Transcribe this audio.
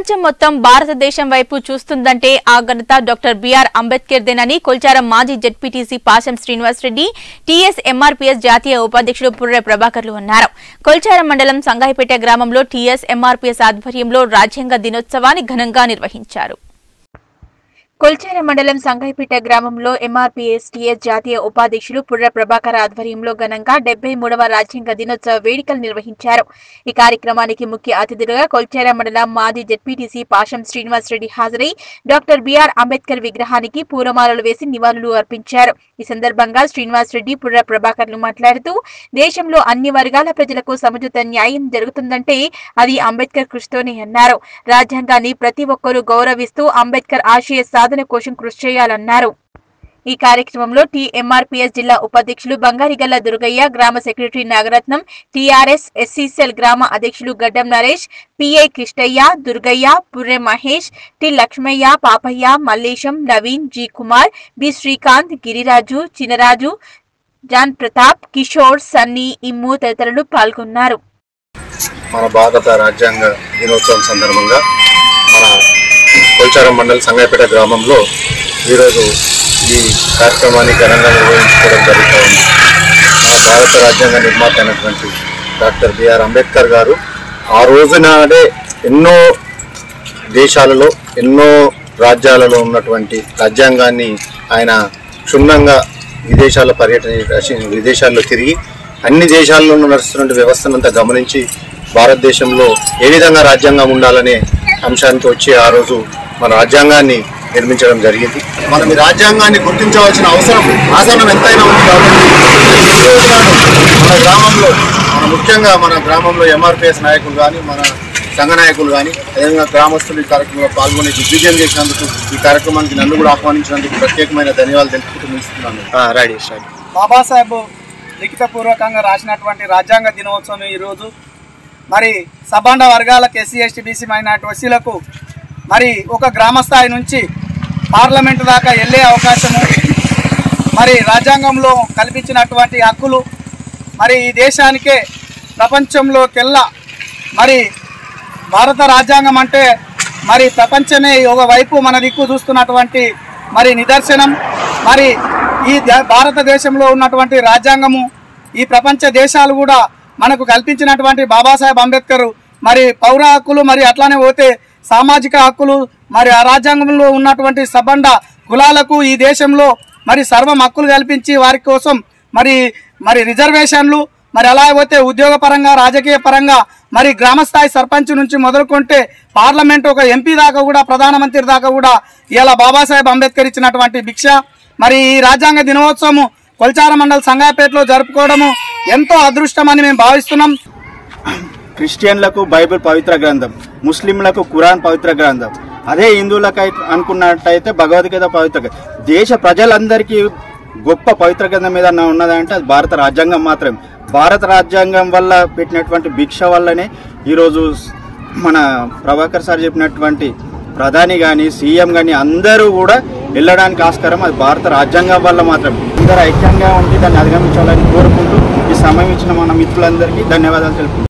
ప్రపంచం మొత్తం భారతదేశం వైపు చూస్తుందంటే ఆ ఘనత డాక్టర్ బిఆర్ అంబేద్కర్ దేనని కొల్చారం మాజీ జడ్పీటీసీ పాశం శ్రీనివాస్ రెడ్డి టీఎస్ ఎంఆర్పీఎస్ జాతీయ ఉపాధ్యక్షుడు పుర్రె ప్రభాకర్లు అన్నారు కొల్చారం మండలం సంగాయిపేట గ్రామంలో టీఎస్ ఎంఆర్పీఎస్ ఆధ్వర్యంలో రాజ్యాంగ దినోత్సవాన్ని ఘనంగా నిర్వహించారు కొల్చేర మండలం సంగైపేట గ్రామంలో ఎంఆర్పీఎస్ టీఎస్ జాతీయ ఉపాధ్యక్షులు పుర్ర ప్రభాకర్ ఆధ్వర్యంలో ఘనంగా డెబ్బై మూడవ రాజ్యాంగ దినోత్సవ వేడుకలు నిర్వహించారు ఈ కార్యక్రమానికి ముఖ్య అతిథులుగా కొల్చేర మండలం మాజీ జెడ్పీటీసీ పాశం శ్రీనివాస్ రెడ్డి హాజరై డాక్టర్ బిఆర్ అంబేద్కర్ విగ్రహానికి పూలమాలలు వేసి నివాళులు అర్పించారు ఈ సందర్భంగా శ్రీనివాస్ రెడ్డి పుర్ర ప్రభాకర్లు మాట్లాడుతూ దేశంలో అన్ని వర్గాల ప్రజలకు సముచిత న్యాయం జరుగుతుందంటే అది అంబేద్కర్ కృషితోనే అన్నారు రాజ్యాంగాన్ని ప్రతి ఒక్కరూ గౌరవిస్తూ అంబేద్కర్ ఆశయ సాధన కోసం కృషి చేయాలన్నారు ఈ కార్యక్రమంలో టీఎంఆర్పీఎస్ జిల్లా ఉపాధ్యక్షులు బంగారిగల్ల దుర్గయ్య గ్రామ సెక్రటరీ నాగరత్నం టీఆర్ఎస్ ఎస్సీసెల్ గ్రామ అధ్యక్షులు Gaddam Naresh P I Krishnaiah Durgaiah Purre Mahesh T Lakshmaiah Papaiah Mallesham Naveen G Kumar B Srikanth Giriraju Chinaraju John Pratap Kishore Sunny Immu తదితరులు పాల్గొన్నారు మన భారత రాజ్యాంగ దినోత్సవం సందర్భంగా మన కొల్చారం మండల్ సంగాయపేట గ్రామంలో ఈరోజు ఈ కార్యక్రమాన్ని ఘనంగా నిర్వహించుకోవడం జరుగుతూ ఉంది మన భారత రాజ్యాంగ నిర్మాత అయినటువంటి డాక్టర్ బిఆర్ అంబేద్కర్ గారు ఆ రోజు నాడే ఎన్నో దేశాలలో ఎన్నో రాజ్యాలలో ఉన్నటువంటి రాజ్యాంగాన్ని ఆయన క్షుణ్ణంగా విదేశాల పర్యటన చేసి విదేశాల్లో తిరిగి అన్ని దేశాల్లో నడుస్తున్న వ్యవస్థనంతా గమనించి భారతదేశంలో ఏ విధంగా రాజ్యాంగం ఉండాలనే అంశానికి వచ్చి ఆ రోజు మన రాజ్యాంగాన్ని నిర్మించడం జరిగింది మనం ఈ రాజ్యాంగాన్ని గుర్తించవలసిన అవసరం ఆసనం ఎంతైనా ఉంది కాబట్టి ఈ రోజు నాడు మన గ్రామంలో మన ముఖ్యంగా మన గ్రామంలో ఎంఆర్పిఎస్ నాయకులు కానీ మన సంఘ నాయకులు కానీ అదేవిధంగా గ్రామస్తులు ఈ కార్యక్రమంలో పాల్గొని దిగ్విజయం చేసినందుకు ఈ కార్యక్రమానికి నన్ను కూడా ఆహ్వానించినందుకు ప్రత్యేకమైన ధన్యవాదాలు తెలుపుతూ ముగిస్తున్నాను రెడీ స్టార్ట్ బాబాసాహెబ్ లిఖితపూర్వకంగా రాసినటువంటి రాజ్యాంగ దినోత్సవం ఈరోజు మరి సబాండ వర్గాలకు ఎస్సీ ఎస్టీ బీసీ మైనార్టీ వసీలకు మరి ఒక గ్రామ స్థాయి నుంచి పార్లమెంటు దాకా వెళ్ళే అవకాశము మరి రాజ్యాంగంలో కల్పించినటువంటి హక్కులు మరి ఈ దేశానికే ప్రపంచంలోకెల్లా మరి భారత రాజ్యాంగం అంటే మరి ప్రపంచమే ఒక వైపు మన దిక్కు చూస్తున్నటువంటి మరి నిదర్శనం మరి ఈ ద- భారతదేశంలో ఉన్నటువంటి రాజ్యాంగము ఈ ప్రపంచ దేశాలు కూడా మనకు కల్పించినటువంటి బాబాసాహెబ్ అంబేద్కర్ మరి పౌర హక్కులు మరి అట్లానే పోతే సామాజిక హక్కులు మరి ఆ రాజ్యాంగంలో ఉన్నటువంటి సబండ కులాలకు ఈ దేశంలో మరి సర్వం హక్కులు కల్పించి వారి కోసం మరి మరి రిజర్వేషన్లు మరి అలా పోతే ఉద్యోగ పరంగా రాజకీయ పరంగా మరి గ్రామ స్థాయి సర్పంచ్ నుంచి మొదలుకుంటే పార్లమెంట్ ఒక ఎంపీ దాకా కూడా ప్రధానమంత్రి దాకా కూడా ఇలా బాబాసాహెబ్ అంబేద్కర్ ఇచ్చినటువంటి భిక్ష మరి ఈ రాజ్యాంగ దినోత్సవం కొల్చార మండల్ సంగాపేటలో జరుపుకోవడము ఎంతో అదృష్టమని మేము భావిస్తున్నాం క్రిస్టియన్లకు బైబిల్ పవిత్ర గ్రంథం ముస్లింలకు ఖురాన్ పవిత్ర గ్రంథం అదే హిందువులకు అయి- అనుకున్నట్టయితే భగవద్గీత పవిత్ర గ్రంథం దేశ ప్రజలందరికీ గొప్ప పవిత్ర గ్రంథం మీద ఉన్నదంటే అది భారత రాజ్యాంగం మాత్రమే భారత రాజ్యాంగం వల్ల పెట్టినటువంటి భిక్ష వల్లనే ఈరోజు స్- మన ప్రభాకర్ సార్ చెప్పినటువంటి ప్రధాని కానీ సీఎం కానీ అందరూ కూడా వెళ్ళడానికి ఆస్కారం అది భారత రాజ్యాంగం వల్ల మాత్రమే అందరూ ఐక్యంగా ఉండి దాన్ని అధిగమించాలని కోరుకుంటూ ఈ సమయం ఇచ్చిన మన మిత్రులందరికీ ధన్యవాదాలు తెలుపుకుంటున్నాను